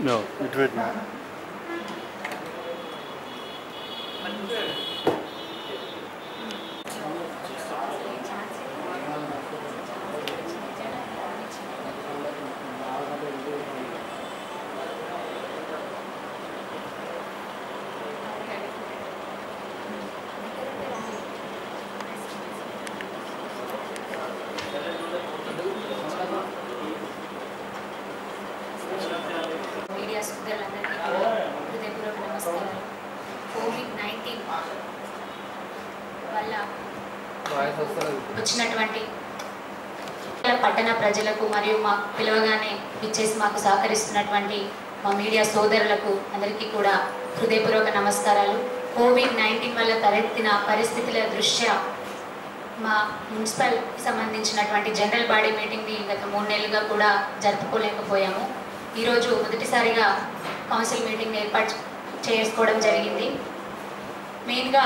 No, ఇటు పెట్టినా media సోదరులందరికీ కూడా హృదయపూర్వక నమస్కారాలు కోవిడ్ నైన్టీన్ వల్ల వచ్చినటువంటి పట్టణ ప్రజలకు మరియు మా పిలవగానే ఇచ్చేసి మాకు సహకరిస్తున్నటువంటి మా మీడియా సోదరులకు అందరికీ కూడా హృదయపూర్వక నమస్కారాలు కోవిడ్ నైన్టీన్ వల్ల తలెత్తిన పరిస్థితుల దృష్ట్యా మా మున్సిపల్ సంబంధించినటువంటి జనరల్ బాడీ మీటింగ్ని గత మూడు నెలలుగా కూడా జరుపుకోలేకపోయాము ఈరోజు మొదటిసారిగా కౌన్సిల్ మీటింగ్ ఏర్పాటు చేసుకోవడం జరిగింది మెయిన్గా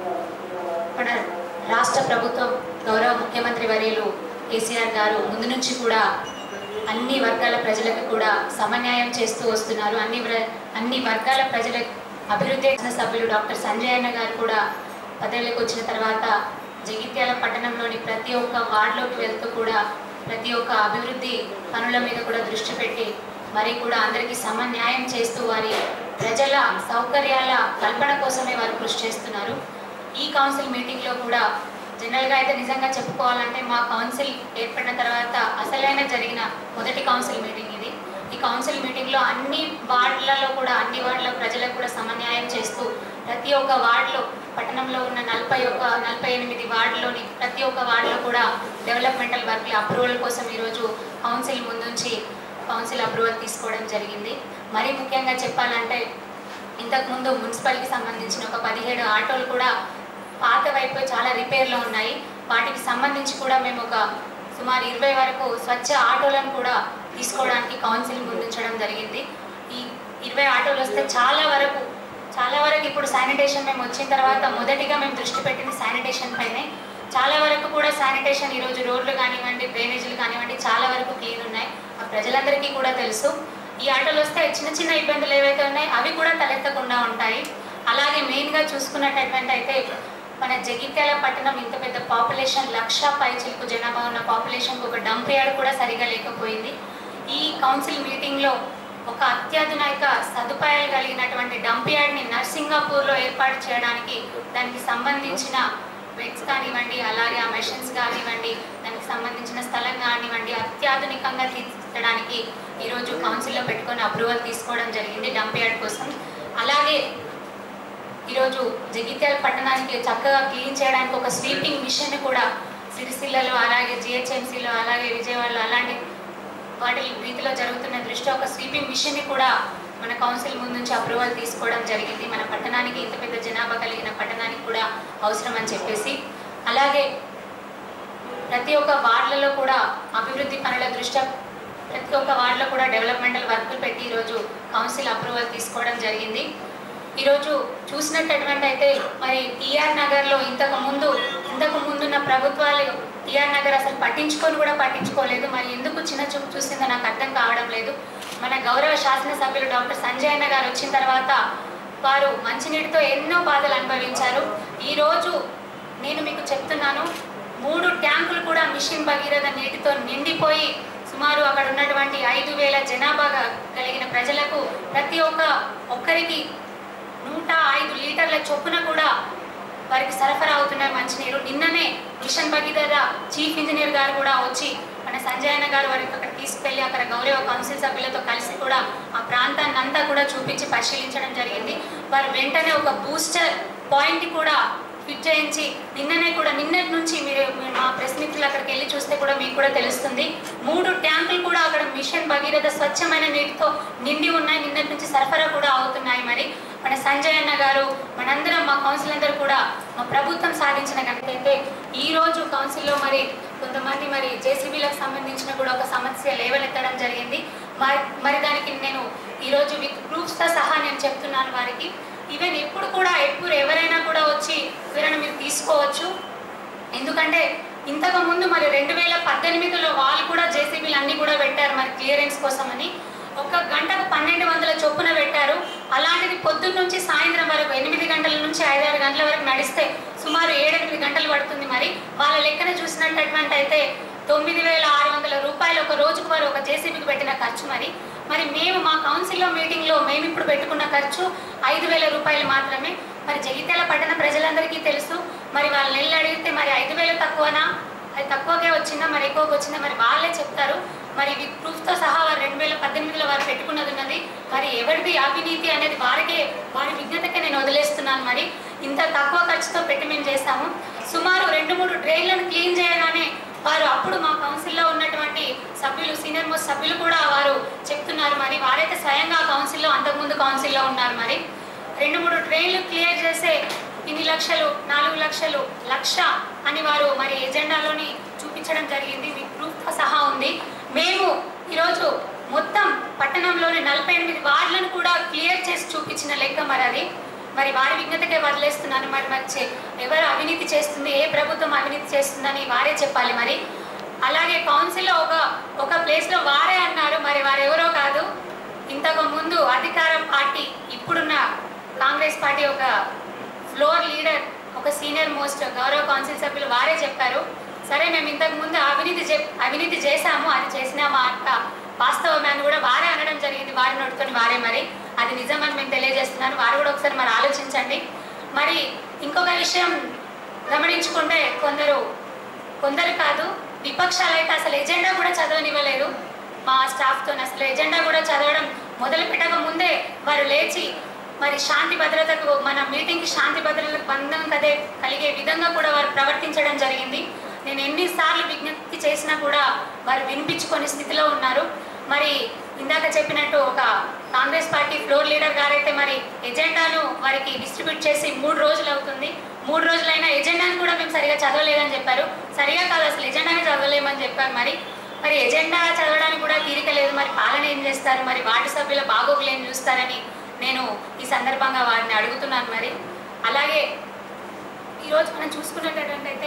మన రాష్ట్ర ప్రభుత్వం గౌరవ ముఖ్యమంత్రి వర్యులు కేసీఆర్ గారు ముందు నుంచి కూడా అన్ని వర్గాల ప్రజలకు కూడా సమన్యాయం చేస్తూ వస్తున్నారు అన్ని వ్ర- అన్ని వర్గాల ప్రజల అభివృద్ధి చేసిన సభ్యులు డాక్టర్ సంజయ్ అన్న గారు కూడా పదవిలోకి వచ్చిన తర్వాత జగిత్యాల పట్టణంలోని ప్రతి ఒక్క వార్డులోకి వెళ్తూ కూడా ప్రతి ఒక్క అభివృద్ధి పనుల మీద కూడా దృష్టి పెట్టి మరి కూడా అందరికీ సమన్యాయం చేస్తూ వారి ప్రజల సౌకర్యాల కల్పన కోసమే వారు కృషి చేస్తున్నారు ఈ కౌన్సిల్ మీటింగ్లో కూడా జనరల్గా అయితే నిజంగా చెప్పుకోవాలంటే మా కౌన్సిల్ ఏర్పడిన తర్వాత అసలైన జరిగిన మొదటి కౌన్సిల్ మీటింగ్ ఇది ఈ కౌన్సిల్ మీటింగ్లో అన్ని వార్డులలో కూడా అన్ని వార్డుల ప్రజలకు కూడా సమన్యాయం చేస్తూ ప్రతి ఒక్క వార్డులో పట్టణంలో ఉన్న నలభై ఒక్క నలభై ఎనిమిది వార్డులోని ప్రతి ఒక్క వార్డులో కూడా డెవలప్మెంటల్ వర్క్ల అప్రూవల్ కోసం ఈరోజు కౌన్సిల్ ముందుంచి కౌన్సిల్ అప్రూవల్ తీసుకోవడం జరిగింది మరీ ముఖ్యంగా చెప్పాలంటే ఇంతకుముందు మున్సిపల్కి సంబంధించిన ఒక పదిహేడు ఆటోలు కూడా పాత వైపు చాలా రిపేర్లో ఉన్నాయి వాటికి సంబంధించి కూడా మేము ఒక సుమారు ఇరవై వరకు స్వచ్ఛ ఆటోలను కూడా తీసుకోవడానికి కౌన్సిల్ ముందుంచడం జరిగింది ఈ ఇరవై ఆటోలు వస్తే చాలా వరకు చాలా వరకు ఇప్పుడు శానిటేషన్ మేము వచ్చిన తర్వాత మొదటిగా మేము దృష్టి పెట్టింది శానిటేషన్ పైనే చాలా వరకు కూడా శానిటేషన్ ఈరోజు రోడ్లు కానివ్వండి డ్రైనేజీలు కానివ్వండి చాలా వరకు క్లీన్ ఉన్నాయి ఆ ప్రజలందరికీ కూడా తెలుసు ఈ ఆటోలు వస్తే చిన్న చిన్న ఇబ్బందులు ఏవైతే ఉన్నాయో అవి కూడా తలెత్తకుండా ఉంటాయి అలాగే మెయిన్గా చూసుకున్నట్టయితే అయితే మన జగిత్యాల పట్టణం ఇంత పెద్ద పాపులేషన్ లక్ష పైచిలకు జనాభా ఉన్న పాపులేషన్కి ఒక డంప్ యార్డ్ కూడా సరిగా లేకపోయింది ఈ కౌన్సిల్ మీటింగ్లో ఒక అత్యాధునిక సదుపాయాలు కలిగినటువంటి డంప్ యార్డ్ని నర్సింగాపూర్లో ఏర్పాటు చేయడానికి దానికి సంబంధించిన బెడ్స్ కానివ్వండి అలాగే ఆ మెషిన్స్ కానివ్వండి దానికి సంబంధించిన స్థలం కానివ్వండి అత్యాధునికంగా తీర్చడానికి ఈరోజు కౌన్సిల్లో పెట్టుకొని అప్రూవల్ తీసుకోవడం జరిగింది డంప్ యార్డ్ కోసం అలాగే ఈరోజు జగిత్యాల పట్టణానికి చక్కగా క్లీన్ చేయడానికి ఒక స్వీపింగ్ మిషన్ కూడా సిరిసిల్లలో అలాగే జిహెచ్ఎంసీలో అలాగే విజయవాడలో అలాంటి వాటి రీతిలో జరుగుతున్న దృష్ట్యా ఒక స్వీపింగ్ మిషన్ని కూడా మన కౌన్సిల్ ముందు నుంచి అప్రూవల్ తీసుకోవడం జరిగింది మన పట్టణానికి ఇంత పెద్ద జనాభా కలిగిన పట్టణానికి కూడా అవసరం అని చెప్పేసి అలాగే ప్రతి ఒక్క వార్డులలో కూడా అభివృద్ధి పనుల దృష్ట్యా ప్రతి ఒక్క వార్డులో కూడా డెవలప్మెంటల్ వర్కులు పెట్టి ఈరోజు కౌన్సిల్ అప్రూవల్ తీసుకోవడం జరిగింది ఈరోజు చూసినట్టటువంటి అయితే మరి టీఆర్ నగర్లో ఇంతకు ముందు ఇంతకు ముందున్న ప్రభుత్వాలు టీఆర్ నగర్ అసలు పట్టించుకొని కూడా పట్టించుకోలేదు మరి ఎందుకు చిన్న చూపు చూసిందో నాకు అర్థం కావడం లేదు మన గౌరవ శాసనసభ్యులు డాక్టర్ సంజయ్ అన్న గారు వచ్చిన తర్వాత వారు మంచినీటితో ఎన్నో బాధలు అనుభవించారు ఈరోజు నేను మీకు చెప్తున్నాను మూడు ట్యాంకులు కూడా మిషన్ భగీరథ నీటితో నిండిపోయి సుమారు అక్కడ ఉన్నటువంటి ఐదు వేల జనాభా కలిగిన ప్రజలకు ప్రతి ఒక్క ఒక్కరికి నూట ఐదు లీటర్ల చొప్పున కూడా వారికి సరఫరా అవుతున్నాయి మంచినీరు నిన్ననే మిషన్ భగీరథ చీఫ్ ఇంజనీర్ గారు కూడా వచ్చి మన సంజయ్ అన్న గారు వారికి అక్కడ తీసుకెళ్లి అక్కడ గౌరవ కౌన్సిల్ సభ్యులతో కలిసి కూడా ఆ ప్రాంతాన్ని అంతా కూడా చూపించి పరిశీలించడం జరిగింది వారు వెంటనే ఒక బూస్టర్ పాయింట్ కూడా ఫిట్ చేయించి నిన్ననే కూడా నిన్నటి నుంచి మీరు మీరు మా ప్రెస్ మిత్రులు అక్కడికి వెళ్ళి చూస్తే కూడా మీకు కూడా తెలుస్తుంది మూడు ట్యాంకులు కూడా అక్కడ మిషన్ భగీరథ స్వచ్ఛమైన నీటితో నిండి ఉన్నాయి నిన్నటి నుంచి సరఫరా కూడా అవుతున్నాయి మరి మన సంజయ్ అన్న గారు మనందరం మా కౌన్సిల్ అందరూ కూడా మా ప్రభుత్వం సాధించిన కనుకైతే ఈ రోజు కౌన్సిల్లో మరి కొంతమంది మరి జేసీబీలకు సంబంధించిన కూడా ఒక సమస్య లేవనెత్తడం జరిగింది మరి మరి దానికి నేను ఈరోజు విత్ ప్రూఫ్స్తో సహా నేను చెప్తున్నాను వారికి ఈవెన్ ఎప్పుడు కూడా ఎప్పుడు ఎవరైనా కూడా వచ్చి ఎవరైనా మీరు తీసుకోవచ్చు ఎందుకంటే ఇంతకు ముందు మరి రెండు వేల పద్దెనిమిదిలో వాళ్ళు కూడా జేసీబీలు అన్నీ కూడా పెట్టారు మరి క్లియరెన్స్ కోసమని ఒక గంటకు పన్నెండు వందల చొప్పున పెట్టారు అలాంటిది పొద్దున్న నుంచి సాయంత్రం వరకు ఎనిమిది గంటల నుంచి ఐదారు గంటల వరకు నడిస్తే సుమారు ఏడెనిమిది గంటలు పడుతుంది మరి వాళ్ళ లెక్కన చూసినటువంటి అయితే తొమ్మిది వేల ఆరు వందల రూపాయలు ఒక రోజుకు వారు ఒక జేసీబీకి పెట్టిన ఖర్చు మరి మరి మేము మా కౌన్సిల్లో మీటింగ్లో మేము ఇప్పుడు పెట్టుకున్న ఖర్చు ఐదు వేల రూపాయలు మాత్రమే మరి జగిత్యాల పట్టణ ప్రజలందరికీ తెలుసు మరి వాళ్ళని వెళ్ళి అడిగితే మరి ఐదు వేలు తక్కువనా అది తక్కువకే వచ్చిందా మరి ఎక్కువకి వచ్చిందా మరి వాళ్ళే చెప్తారు మరి విత్ ప్రూఫ్తో సహా వారు రెండు వేల పద్దెనిమిదిలో వారు పెట్టుకున్నది ఉన్నది మరి ఎవరిది అవినీతి అనేది వారికే వారి విజ్ఞతకే నేను వదిలేస్తున్నాను మరి ఇంత తక్కువ ఖర్చుతో పెట్టి మేము చేస్తాము సుమారు రెండు మూడు డ్రైన్లను క్లీన్ చేయగానే వారు అప్పుడు మా కౌన్సిల్లో ఉన్నటువంటి సభ్యులు సీనియర్ మోస్ట్ సభ్యులు కూడా వారు చెప్తున్నారు మరి వారైతే స్వయంగా కౌన్సిల్లో అంతకుముందు కౌన్సిల్లో ఉన్నారు మరి రెండు మూడు ట్రైన్లు క్లియర్ చేసే ఇన్ని లక్షలు నాలుగు లక్షలు లక్ష అని వారు మరి ఎజెండాలోని చూపించడం జరిగింది విత్ ప్రూఫ్తో సహా ఉంది మేము ఈరోజు మొత్తం పట్టణంలోని నలభై ఎనిమిది వార్డులను కూడా క్లియర్ చేసి చూపించిన లెక్క మరి అది మరి వారి విజ్ఞతకే వదిలేస్తున్నాను మరి మరి చే- ఎవరు అవినీతి చేస్తుంది ఏ ప్రభుత్వం అవినీతి చేస్తుందని వారే చెప్పాలి మరి అలాగే కౌన్సిల్లో ఒక ఒక ప్లేస్లో వారే అన్నారు మరి వారు ఎవరో కాదు ఇంతకు ముందు అధికార పార్టీ ఇప్పుడున్న కాంగ్రెస్ పార్టీ ఒక ఫ్లోర్ లీడర్ ఒక సీనియర్ మోస్ట్ గౌరవ కౌన్సిల్ సభ్యులు వారే చెప్పారు సరే మేము ఇంతకు ముందు అవినీతి చెప్ అవినీతి చేశాము అది చేసిన మాట వాస్తవమే అని కూడా వారే అనడం జరిగింది వారి నోటుకొని వారే మరి అది నిజమని మేము తెలియజేస్తున్నాను వారు కూడా ఒకసారి మరి ఆలోచించండి మరి ఇంకొక విషయం గమనించుకుంటే కొందరు కొందరు కాదు విపక్షాలు అయితే అసలు ఎజెండా కూడా చదవనివ్వలేదు మా స్టాఫ్తో అసలు ఎజెండా కూడా చదవడం మొదలు పెట్టక ముందే వారు లేచి మరి శాంతి భద్రతకు మన మీటింగ్కి శాంతి భద్రతలకు బంధం కదే కలిగే విధంగా కూడా వారు ప్రవర్తించడం జరిగింది నేను ఎన్నిసార్లు విజ్ఞప్తి చేసినా కూడా వారు వినిపించుకొని స్థితిలో ఉన్నారు మరి ఇందాక చెప్పినట్టు ఒక కాంగ్రెస్ పార్టీ ఫ్లోర్ లీడర్ గారైతే మరి ఎజెండాను వారికి డిస్ట్రిబ్యూట్ చేసి మూడు రోజులు అవుతుంది మూడు రోజులైనా ఎజెండాను కూడా మేము సరిగా చదవలేదని చెప్పారు సరిగా కాదు అసలు ఎజెండానే చదవలేమని చెప్పారు మరి మరి ఎజెండా చదవడానికి కూడా తీరిక లేదు మరి పాలన ఏం చేస్తారు మరి వార్డు సభ్యుల బాగోగులు ఏం చూస్తారని నేను ఈ సందర్భంగా వారిని అడుగుతున్నాను మరి అలాగే ఈరోజు మనం చూసుకున్నట్టయితే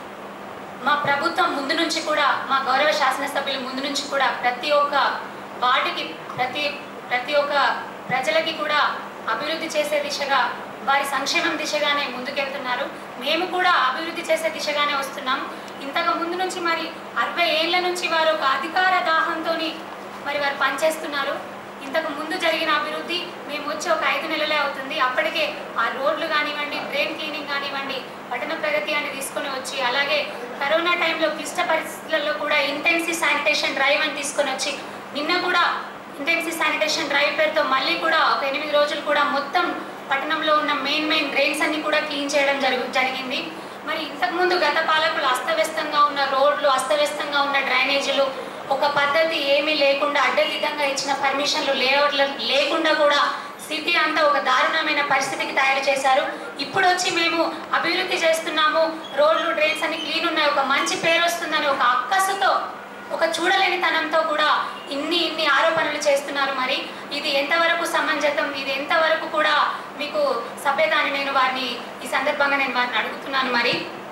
మా ప్రభుత్వం ముందు నుంచి కూడా మా గౌరవ శాసనసభ్యులు ముందు నుంచి కూడా ప్రతి ఒక్క వార్డుకి ప్రతి ప్రతి ఒక్క ప్రజలకి కూడా అభివృద్ధి చేసే దిశగా వారి సంక్షేమం దిశగానే ముందుకెళ్తున్నారు మేము కూడా అభివృద్ధి చేసే దిశగానే వస్తున్నాం ఇంతకు ముందు నుంచి మరి అరవై ఏళ్ళ నుంచి వారు ఒక అధికార దాహంతో మరి వారు పనిచేస్తున్నారు ఇంతకు ముందు జరిగిన అభివృద్ధి మేము వచ్చి ఒక ఐదు నెలలే అవుతుంది అప్పటికే ఆ రోడ్లు కానివ్వండి డ్రైన్ క్లీనింగ్ కానివ్వండి పట్టణ ప్రగతి అని తీసుకొని వచ్చి అలాగే కరోనా టైంలో క్లిష్ట పరిస్థితులలో కూడా ఇంటెన్సివ్ శానిటేషన్ డ్రైవ్ అని తీసుకొని వచ్చి నిన్న కూడా ఇంటెన్సివ్ శానిటేషన్ డ్రైవ్ పేరుతో మళ్ళీ కూడా ఒక ఎనిమిది రోజులు కూడా మొత్తం పట్టణంలో ఉన్న మెయిన్ మెయిన్ డ్రైన్స్ అన్ని కూడా క్లీన్ చేయడం జరుగు జరిగింది మరి ఇంతకుముందు గత పాలకులు అస్తవ్యస్తంగా ఉన్న రోడ్లు అస్తవ్యస్తంగా ఉన్న డ్రైనేజీలు ఒక పద్ధతి ఏమీ లేకుండా అడ్డదిడ్డంగా ఇచ్చిన పర్మిషన్లు లేఅవుట్లు లేకుండా కూడా సిటీ అంతా ఒక దారుణమైన పరిస్థితికి తయారు చేశారు ఇప్పుడు వచ్చి మేము అభివృద్ధి చేస్తున్నాము రోడ్లు డ్రైన్స్ అన్ని క్లీన్ ఉన్నాయి ఒక మంచి పేరు వస్తుందని ఒక అక్కసుతో ఒక చూడలేని తనంతో కూడా ఇన్ని ఇన్ని ఆరోపణలు చేస్తున్నారు మరి ఇది ఎంతవరకు సమంజసం ఇది ఎంతవరకు కూడా మీకు సభ్యత అని నేను వారిని ఈ సందర్భంగా నేను వారిని అడుగుతున్నాను మరి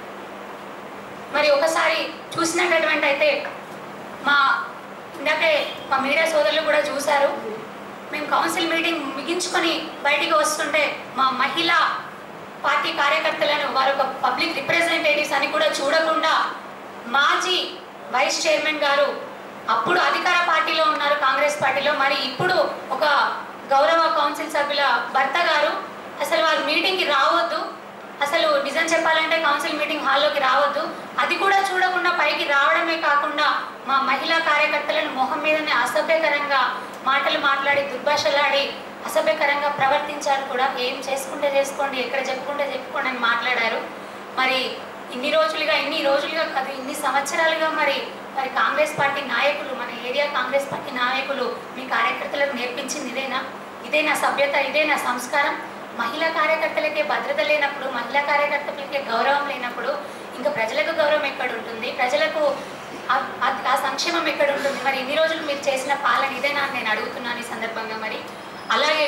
మరి ఒకసారి చూసినటువంటి అయితే మా ఇందాకే మా మీడియా సోదరులు కూడా చూశారు మేము కౌన్సిల్ మీటింగ్ ముగించుకొని బయటికి వస్తుంటే మా మహిళా పార్టీ కార్యకర్తలను వారు ఒక పబ్లిక్ రిప్రజెంటేటివ్స్ అని కూడా చూడకుండా మాజీ వైస్ చైర్మన్ గారు అప్పుడు అధికార పార్టీలో ఉన్నారు కాంగ్రెస్ పార్టీలో మరి ఇప్పుడు ఒక గౌరవ కౌన్సిల్ సభ్యుల భర్త గారు అసలు వారు మీటింగ్కి రావద్దు అసలు నిజం చెప్పాలంటే కౌన్సిల్ మీటింగ్ హాల్లోకి రావద్దు అది కూడా చూడకుండా పైకి రావడమే కాకుండా మా మహిళా కార్యకర్తలను మొహం మీదనే అసభ్యకరంగా మాటలు మాట్లాడి దుర్భాషలాడి అసభ్యకరంగా ప్రవర్తించారు కూడా ఏం చేసుకుంటే చేసుకోండి ఎక్కడ చెప్పుకుంటే చెప్పుకోండి అని మాట్లాడారు మరి ఇన్ని రోజులుగా ఇన్ని రోజులుగా కాదు ఇన్ని సంవత్సరాలుగా మరి మరి కాంగ్రెస్ పార్టీ నాయకులు మన ఏరియా కాంగ్రెస్ పార్టీ నాయకులు మీ కార్యకర్తలకు నేర్పించింది ఇదేనా ఇదేనా సభ్యత ఇదేనా సంస్కారం మహిళా కార్యకర్తలకే భద్రత లేనప్పుడు మహిళా కార్యకర్తలకే గౌరవం లేనప్పుడు ఇంకా ప్రజలకు గౌరవం ఎక్కడ ఉంటుంది ప్రజలకు ఆ- ఆ- ఆ సంక్షేమం ఎక్కడ ఉంటుంది మరి ఇన్ని రోజులు మీరు చేసిన పాలన ఇదేనా అని నేను అడుగుతున్నాను ఈ సందర్భంగా మరి అలాగే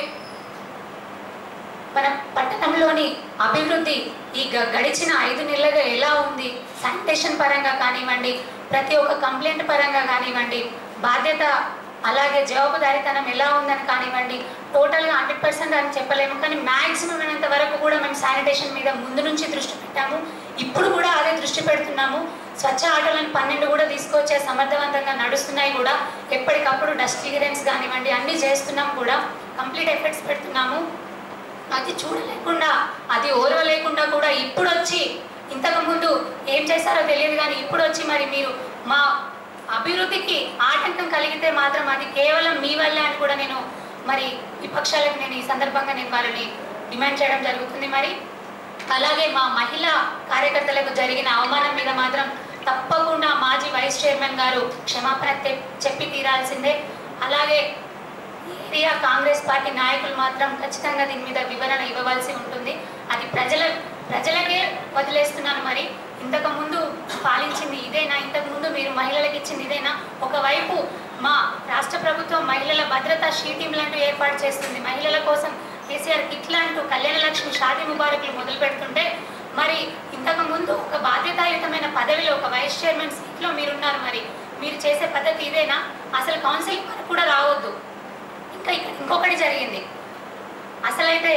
మన పట్టణంలోని అభివృద్ధి ఈ గ- గడిచిన ఐదు నెలలుగా ఎలా ఉంది శానిటేషన్ పరంగా కానివ్వండి ప్రతి ఒక్క కంప్లైంట్ పరంగా కానివ్వండి బాధ్యత అలాగే జవాబుదారీతనం ఎలా ఉందని కానివ్వండి టోటల్గా హండ్రెడ్ పర్సెంట్ అని చెప్పలేము కానీ మ్యాక్సిమం అయినంత వరకు కూడా మేము శానిటేషన్ మీద ముందు నుంచి దృష్టి పెట్టాము ఇప్పుడు కూడా అదే దృష్టి పెడుతున్నాము స్వచ్ఛ ఆటోలను పన్నెండు కూడా తీసుకొచ్చే సమర్థవంతంగా నడుస్తున్నాయి కూడా ఎప్పటికప్పుడు డస్ట్ క్లియరెన్స్ కానివ్వండి అన్నీ చేస్తున్నాం కూడా కంప్లీట్ ఎఫర్ట్స్ పెడుతున్నాము అది చూడలేకుండా అది ఓర్వలేకుండా కూడా ఇప్పుడు వచ్చి ఇంతకు ముందు ఏం చేశారో తెలియదు కానీ ఇప్పుడు వచ్చి మరి మీరు మా అభివృద్ధికి ఆటంకం కలిగితే మాత్రం అది కేవలం మీ వల్లే అని కూడా నేను మరి విపక్షాలకు నేను ఈ సందర్భంగా నేను వారిని డిమాండ్ చేయడం జరుగుతుంది మరి అలాగే మా మహిళా కార్యకర్తలకు జరిగిన అవమానం మీద మాత్రం తప్పకుండా మాజీ వైస్ చైర్మన్ గారు క్షమాపణ తె- చెప్పి తీరాల్సిందే అలాగే ఏరియా కాంగ్రెస్ పార్టీ నాయకులు మాత్రం ఖచ్చితంగా దీని మీద వివరణ ఇవ్వవలసి ఉంటుంది అది ప్రజల ప్రజలకే వదిలేస్తున్నాను మరి ఇంతకు ముందు పాలించింది ఇదేనా ఇంతకు ముందు మీరు మహిళలకు ఇచ్చింది ఇదేనా ఒకవైపు మా రాష్ట్ర ప్రభుత్వం మహిళల భద్రతా షీటీం లాంటివి ఏర్పాటు చేస్తుంది మహిళల కోసం కేసీఆర్ కిట్ అంటూ కళ్యాణ లక్ష్మి షాదీ ముబారక్లు మొదలు పెడుతుంటే మరి ఇంతకు ముందు ఒక బాధ్యతాయుతమైన పదవిలో ఒక వైస్ చైర్మన్ సీట్లో మీరున్నారు మరి మీరు చేసే పద్ధతి ఇదేనా అసలు కౌన్సిల్ వరకు కూడా రావద్దు ఇంకా ఇక్కడ ఇంకొకటి జరిగింది అసలైతే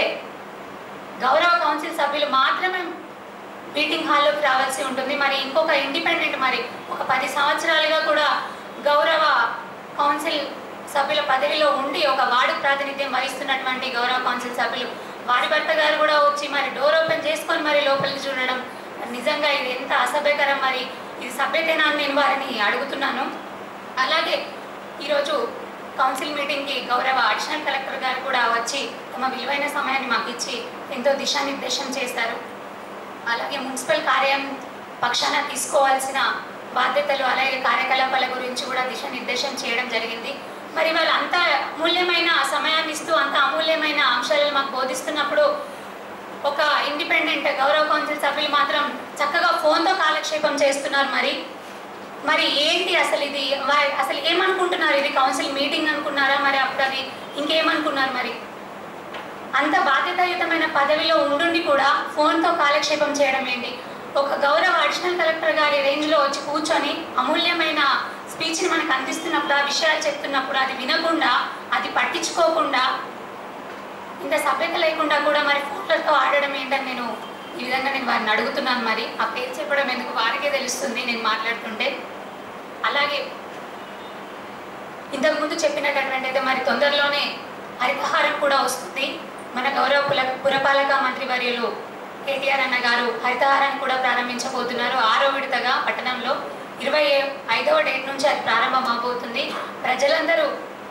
గౌరవ కౌన్సిల్ సభ్యులు మాత్రమే మీటింగ్ హాల్లోకి రావాల్సి ఉంటుంది మరి ఇంకొక ఇండిపెండెంట్ మరి ఒక పది సంవత్సరాలుగా కూడా గౌరవ కౌన్సిల్ సభ్యుల పదవిలో ఉండి ఒక వార్డు ప్రాతినిధ్యం వహిస్తున్నటువంటి గౌరవ కౌన్సిల్ సభ్యులు వారి భర్త గారు కూడా వచ్చి మరి డోర్ ఓపెన్ చేసుకొని మరి లోపలికి చూడడం నిజంగా ఇది ఎంత అసభ్యకరం మరి ఇది సభ్యతేనా అని నేను వారిని అడుగుతున్నాను అలాగే ఈరోజు కౌన్సిల్ మీటింగ్కి గౌరవ అడిషనల్ కలెక్టర్ గారు కూడా వచ్చి తమ విలువైన సమయాన్ని మాకు ఇచ్చి ఎంతో దిశానిర్దేశం చేశారు అలాగే మున్సిపల్ కార్యం పక్షాన తీసుకోవాల్సిన బాధ్యతలు అలాగే కార్యకలాపాల గురించి కూడా దిశానిర్దేశం చేయడం జరిగింది మరి వాళ్ళు అంత అమూల్యమైన ఆ సమయాన్ని ఇస్తూ అంత అమూల్యమైన అంశాలను మాకు బోధిస్తున్నప్పుడు ఒక ఇండిపెండెంట్ గౌరవ కౌన్సిల్ సభ్యులు మాత్రం చక్కగా ఫోన్తో కాలక్షేపం చేస్తున్నారు మరి మరి ఏంటి అసలు ఇది వా- అసలు ఏమనుకుంటున్నారు ఇది కౌన్సిల్ మీటింగ్ అనుకున్నారా మరి అప్పుడు అది ఇంకేమనుకున్నారు మరి అంత బాధ్యతాయుతమైన పదవిలో ఉండుండి కూడా ఫోన్తో కాలక్షేపం చేయడం ఏంటి ఒక గౌరవ అడిషనల్ కలెక్టర్ గారి రేంజ్లో వచ్చి కూర్చొని అమూల్యమైన స్పీచ్ని మనకు అందిస్తున్నప్పుడు ఆ విషయాలు చెప్తున్నప్పుడు అది వినకుండా అది పట్టించుకోకుండా ఇంత సభ్యత లేకుండా కూడా మరి ఫోన్లతో ఆడడం ఏంటని నేను ఈ విధంగా నేను వారిని అడుగుతున్నాను మరి ఆ పేరు చెప్పడం ఎందుకు వారికే తెలుస్తుంది నేను మాట్లాడుతుంటే అలాగే ఇంతకుముందు చెప్పినటువంటి అయితే మరి తొందరలోనే హరితహారం కూడా వస్తుంది మన గౌరవ పుల పురపాలక మంత్రి వర్యులు కేటీఆర్ అన్న గారు హరితహారాన్ని కూడా ప్రారంభించబోతున్నారు ఆరో విడతగా పట్టణంలో ఇరవై ఐదవ డేట్ నుంచి అది ప్రారంభం అవబోతుంది ప్రజలందరూ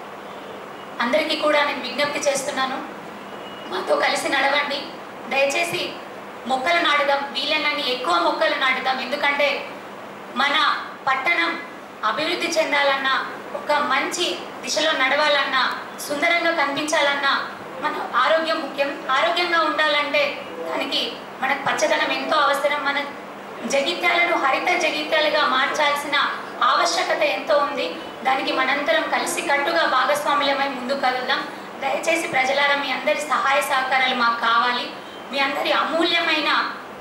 అందరికీ కూడా నేను విజ్ఞప్తి చేస్తున్నాను మాతో కలిసి నడవండి దయచేసి మొక్కలు నాటుదాం వీలైనన్ని ఎక్కువ మొక్కలు నాటుదాం ఎందుకంటే మన పట్టణం అభివృద్ధి చెందాలన్నా ఒక మంచి దిశలో నడవాలన్నా సుందరంగా కనిపించాలన్నా మన ఆరోగ్యం ముఖ్యం ఆరోగ్యంగా ఉండాలంటే దానికి మనకు పచ్చదనం ఎంతో అవసరం మన జగిత్యాలను హరిత జగిత్యాలుగా మార్చాల్సిన ఆవశ్యకత ఎంతో ఉంది దానికి మనందరం కలిసి కట్టుగా భాగస్వాములమై ముందుకు కదులుదాం దయచేసి ప్రజలారా మీ అందరి సహాయ సహకారాలు మాకు కావాలి మీ అందరి అమూల్యమైన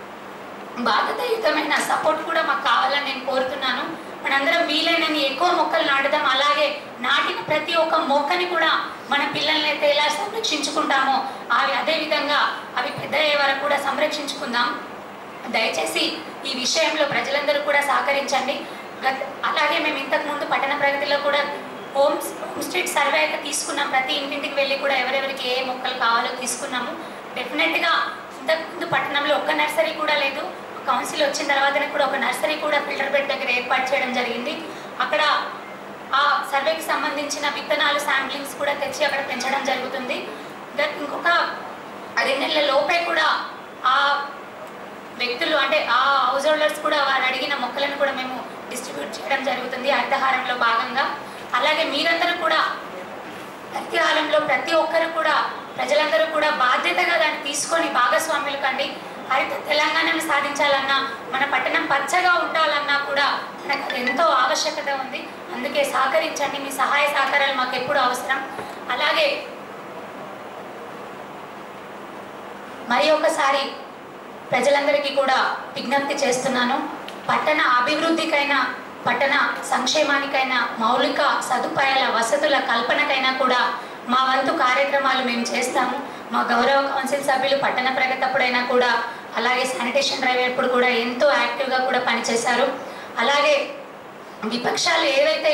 బాధ్యతాయుతమైన సపోర్ట్ కూడా మాకు కావాలని నేను కోరుతున్నాను మనందరం వీలైనన్ని ఎక్కువ మొక్కలు నాటుదాం అలాగే నాటిన ప్రతి ఒక్క మొక్కని కూడా మన పిల్లల్ని అయితే ఎలా సంరక్షించుకుంటామో అవి అదే విధంగా అవి పెద్ద అయ్యే వరకు కూడా సంరక్షించుకుందాం దయచేసి ఈ విషయంలో ప్రజలందరూ కూడా సహకరించండి గత అలాగే మేము ఇంతకు ముందు పట్టణ ప్రగతిలో కూడా హోమ్ హోమ్ స్ట్రీట్ సర్వే అయితే తీసుకున్నాం ప్రతి ఇంటింటికి వెళ్ళి కూడా ఎవరెవరికి ఏ మొక్కలు కావాలో తీసుకున్నాము డెఫినెట్గా ఇంతకు ముందు పట్టణంలో ఒక్క నర్సరీ కూడా లేదు కౌన్సిల్ వచ్చిన తర్వాతనే కూడా ఒక నర్సరీ కూడా ఫిల్టర్ బెడ్ దగ్గర ఏర్పాటు చేయడం జరిగింది అక్కడ ఆ సర్వేకి సంబంధించిన విత్తనాలు శాంప్లింగ్స్ కూడా తెచ్చి అక్కడ పెంచడం జరుగుతుంది దట్ ఇంకొక రెండు నెలల లోపే కూడా ఆ వ్యక్తులు అంటే ఆ హౌస్ హోల్డర్స్ కూడా వారు అడిగిన మొక్కలను కూడా మేము డిస్ట్రిబ్యూట్ చేయడం జరుగుతుంది హరితహారంలో భాగంగా అలాగే మీరందరూ కూడా హరితహారంలో ప్రతి ఒక్కరు కూడా ప్రజలందరూ కూడా బాధ్యతగా దాన్ని తీసుకొని భాగస్వాములు కండి హరిత తెలంగాణను సాధించాలన్నా మన పట్టణం పచ్చగా ఉండాలన్నా కూడా మనకు అది ఎంతో ఆవశ్యకత ఉంది అందుకే సహకరించండి మీ సహాయ సహకారాలు మాకు ఎప్పుడు అవసరం అలాగే మరి ఒకసారి ప్రజలందరికీ కూడా విజ్ఞప్తి చేస్తున్నాను పట్టణ అభివృద్ధికైనా పట్టణ సంక్షేమానికైనా మౌలిక సదుపాయాల వసతుల కల్పనకైనా కూడా మా వంతు కార్యక్రమాలు మేము చేస్తాము మా గౌరవ కౌన్సిల్ సభ్యులు పట్టణ ప్రగతప్పుడైనా కూడా అలాగే శానిటేషన్ డ్రైవ్ అప్పుడు కూడా ఎంతో యాక్టివ్గా కూడా పనిచేశారు అలాగే విపక్షాలు ఏవైతే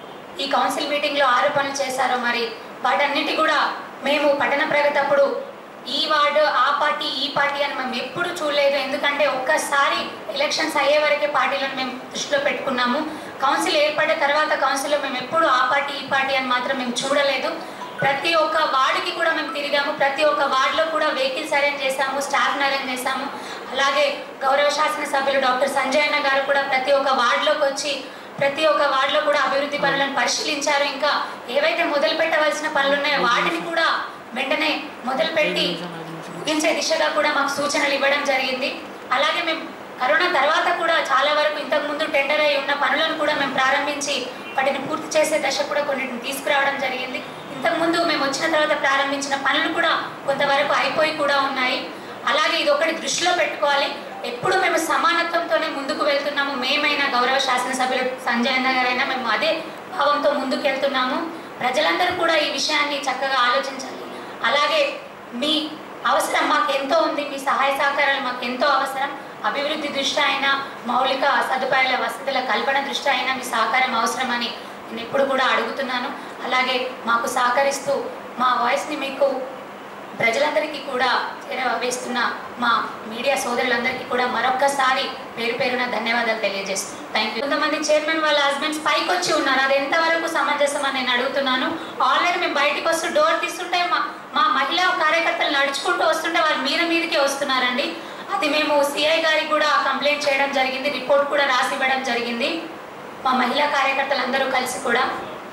ఈ కౌన్సిల్ మీటింగ్లో ఆరోపణలు చేశారో మరి వాటన్నిటి కూడా మేము పట్టణ ప్రగతప్పుడు ఈ వార్డు ఆ పార్టీ ఈ పార్టీ అని మేము ఎప్పుడు చూడలేదు ఎందుకంటే ఒక్కసారి ఎలక్షన్స్ అయ్యే వరకే పార్టీలను మేము దృష్టిలో పెట్టుకున్నాము కౌన్సిల్ ఏర్పడిన తర్వాత కౌన్సిల్లో మేము ఎప్పుడు ఆ పార్టీ ఈ పార్టీ అని మాత్రం మేము చూడలేదు ప్రతి ఒక్క వార్డుకి కూడా మేము తిరిగాము ప్రతి ఒక్క వార్డులో కూడా వెహికల్స్ అరేంజ్ చేశాము స్టాఫ్ని అరేంజ్ చేశాము అలాగే గౌరవ శాసనసభ్యులు డాక్టర్ సంజయ్ అన్న గారు కూడా ప్రతి ఒక్క వార్డులోకి వచ్చి ప్రతి ఒక్క వార్డులో కూడా అభివృద్ధి పనులను పరిశీలించారు ఇంకా ఏవైతే మొదలు పెట్టవలసిన పనులు ఉన్నాయో వాటిని కూడా వెంటనే మొదలుపెట్టి ముగించే దిశగా కూడా మాకు సూచనలు ఇవ్వడం జరిగింది అలాగే మేము కరోనా తర్వాత కూడా చాలా వరకు ఇంతకు ముందు టెండర్ అయి ఉన్న పనులను కూడా మేము ప్రారంభించి వాటిని పూర్తి చేసే దశ కూడా కొన్నిటిని తీసుకురావడం జరిగింది ఇంతకు ముందు మేము వచ్చిన తర్వాత ప్రారంభించిన పనులు కూడా కొంతవరకు అయిపోయి కూడా ఉన్నాయి అలాగే ఇది ఒకటి దృష్టిలో పెట్టుకోవాలి ఎప్పుడు మేము సమానత్వంతోనే ముందుకు వెళ్తున్నాము మేమైనా గౌరవ శాసనసభ్యులు సంజయ్ అన్న గారైనా మేము అదే భావంతో ముందుకు వెళ్తున్నాము ప్రజలందరూ కూడా ఈ విషయాన్ని చక్కగా ఆలోచించాలి అలాగే మీ అవసరం మాకు ఎంతో ఉంది మీ సహాయ సహకారాలు మాకు ఎంతో అవసరం అభివృద్ధి దృష్ట్యా అయినా మౌలిక సదుపాయాల వసతుల కల్పన దృష్ట్యా అయినా మీ సహకారం అవసరమని నేను ఎప్పుడు కూడా అడుగుతున్నాను అలాగే మాకు సహకరిస్తూ మా వాయిస్ని మీకు ప్రజలందరికీ కూడా చేరవేస్తున్న మా మీడియా సోదరులందరికీ కూడా మరొక్కసారి పేరు పేరున ధన్యవాదాలు తెలియజేస్తున్నాను థ్యాంక్ యూ కొంతమంది చైర్మన్ వాళ్ళ హస్బెండ్స్ పైకి వచ్చి ఉన్నారు అది ఎంతవరకు సమంజసం అని నేను అడుగుతున్నాను ఆల్రెడీ మేము బయటకు వస్తూ డోర్ తీస్తుంటే మా మా మహిళా కార్యకర్తలు నడుచుకుంటూ వస్తుంటే వాళ్ళు మీద మీదకే వస్తున్నారండి అది మేము సిఐ గారికి కూడా కంప్లైంట్ చేయడం జరిగింది రిపోర్ట్ కూడా రాసి ఇవ్వడం జరిగింది మా మహిళా కార్యకర్తలందరూ కలిసి కూడా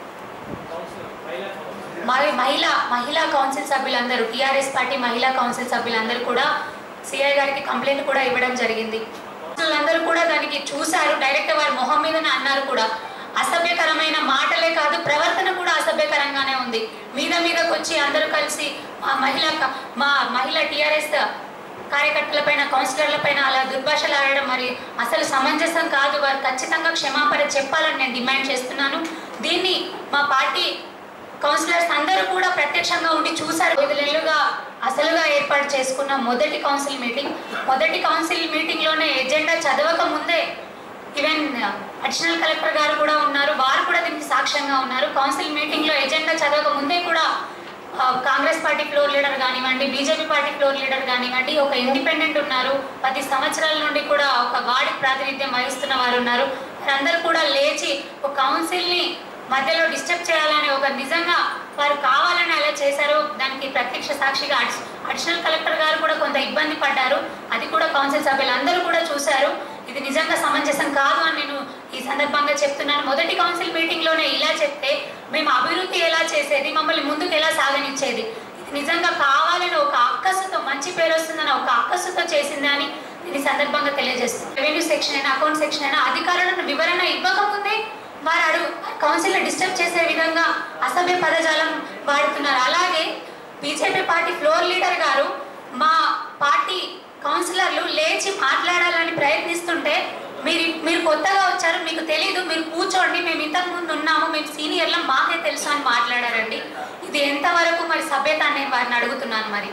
మరి మహిళా మహిళా కౌన్సిల్ సభ్యులందరూ టీఆర్ఎస్ పార్టీ మహిళా కౌన్సిల్ సభ్యులందరూ కూడా సిఐ గారికి కంప్లైంట్ కూడా ఇవ్వడం జరిగింది అందరూ కూడా దానికి చూశారు డైరెక్ట్ వారి మొహం మీదనే అన్నారు కూడా అసభ్యకరమైన మాటలే కాదు ప్రవర్తన కూడా అసభ్యకరంగానే ఉంది మీద మీదకి వచ్చి అందరూ కలిసి మా మహిళా క- మా మహిళా టీఆర్ఎస్ కార్యకర్తల పైన కౌన్సిలర్ల పైన అలా దుర్భాషలు ఆడడం మరి అసలు సమంజసం కాదు వారు ఖచ్చితంగా క్షమాపణ చెప్పాలని నేను డిమాండ్ చేస్తున్నాను దీన్ని మా పార్టీ కౌన్సిలర్స్ అందరూ కూడా ప్రత్యక్షంగా ఉండి చూశారు ఐదు నెలలుగా అసలుగా ఏర్పాటు చేసుకున్న మొదటి కౌన్సిల్ మీటింగ్ మొదటి కౌన్సిల్ మీటింగ్ లోనే ఎజెండా చదవక ముందే ఈవెన్ అడిషనల్ కలెక్టర్ గారు కూడా ఉన్నారు వారు కూడా దీనికి సాక్ష్యంగా ఉన్నారు కౌన్సిల్ మీటింగ్ లో ఎజెండా చదవక ముందే కూడా ఆ, కాంగ్రెస్ పార్టీ ఫ్లోర్ లీడర్ కానివ్వండి బీజేపీ పార్టీ ఫ్లోర్ లీడర్ కానివ్వండి ఒక ఇండిపెండెంట్ ఉన్నారు పది సంవత్సరాల నుండి కూడా ఒక వార్డుకి ప్రాతినిధ్యం వహిస్తున్న వారు ఉన్నారు వారందరూ కూడా లేచి ఒక కౌన్సిల్ని మధ్యలో డిస్టర్బ్ చేయాలని ఒక నిజంగా వారు కావాలని అలా చేశారు దానికి ప్రత్యక్ష సాక్షిగా అడిష- అడిషనల్ కలెక్టర్ గారు కూడా కొంత ఇబ్బంది పడ్డారు అది కూడా కౌన్సిల్ సభ్యులు అందరూ కూడా చూశారు ఇది నిజంగా సమంజసం కాదు అని నేను ఈ సందర్భంగా చెప్తున్నాను మొదటి కౌన్సిల్ మీటింగ్ లోనే ఇలా చెప్తే మేము అభివృద్ధి ఎలా చేసేది మమ్మల్ని ముందుకు ఎలా సాగనిచ్చేది ఇది నిజంగా కావాలని ఒక అక్కసుతో మంచి పేరు వస్తుందని ఒక అక్కసుతో చేసింది అని నేను ఈ సందర్భంగా తెలియజేస్తున్నాను రెవెన్యూ సెక్షన్ అయినా అకౌంట్ సెక్షన్ అయినా అధికారులను వివరణ ఇవ్వకముందే వారు అడుగు కౌన్సిల్ డిస్టర్బ్ చేసే విధంగా అసభ్య పదజాలం వాడుతున్నారు అలాగే బీజేపీ పార్టీ ఫ్లోర్ లీడర్ గారు మా పార్టీ కౌన్సిలర్లు లేచి మాట్లాడాలని ప్రయత్నిస్తుంటే మీరు మీరు కొత్తగా వచ్చారు మీకు తెలీదు మీరు కూర్చోండి మేము ఇంతకు ముందు ఉన్నాము మేము సీనియర్లం మాకే తెలుసు అని మాట్లాడారండి ఇది ఎంతవరకు మరి సభ్యత అని నేను వారిని అడుగుతున్నాను మరి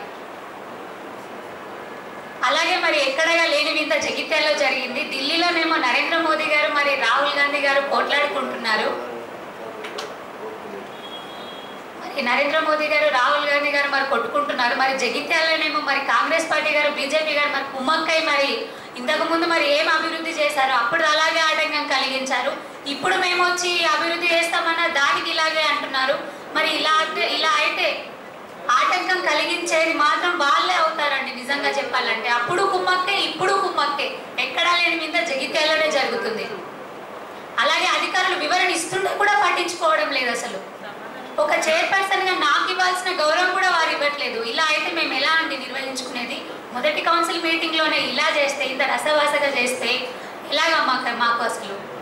అలాగే మరి ఎక్కడగా లేని వింత జగిత్యాలలో జరిగింది ఢిల్లీలోనేమో నరేంద్ర మోదీ గారు మరి రాహుల్ గాంధీ గారు పోట్లాడుకుంటున్నారు మరి నరేంద్ర మోదీ గారు రాహుల్ గాంధీ గారు మరి కొట్టుకుంటున్నారు మరి జగిత్యాలనేమో మరి కాంగ్రెస్ పార్టీ గారు బీజేపీ గారు మరి కుమ్మక్కై మరి ఇంతకు ముందు మరి ఏం అభివృద్ధి చేశారు అప్పుడు అలాగే ఆటంకం కలిగించారు ఇప్పుడు మేము వచ్చి అభివృద్ధి చేస్తామన్న దానికి ఇలాగే అంటున్నారు మరి ఇలా అంటే- ఇలా అయితే ఆటంకం కలిగించేది మాత్రం వాళ్ళే అవుతారండి నిజంగా చెప్పాలంటే అప్పుడు కుమ్మక్కే ఇప్పుడు కుమ్మక్కే ఎక్కడా లేని మీద జగిత్యాలనే జరుగుతుంది అలాగే అధికారులు వివరణ ఇస్తుంటే కూడా పట్టించుకోవడం లేదు అసలు ఒక చైర్పర్సన్ గా నాకు ఇవ్వాల్సిన గౌరవం కూడా వారు ఇవ్వట్లేదు ఇలా అయితే మేము ఎలా అండి నిర్వహించుకునేది మొదటి కౌన్సిల్ మీటింగ్ లోనే ఇలా చేస్తే ఇంత రసవాసగా చేస్తే ఎలాగా మాకు మాకు అసలు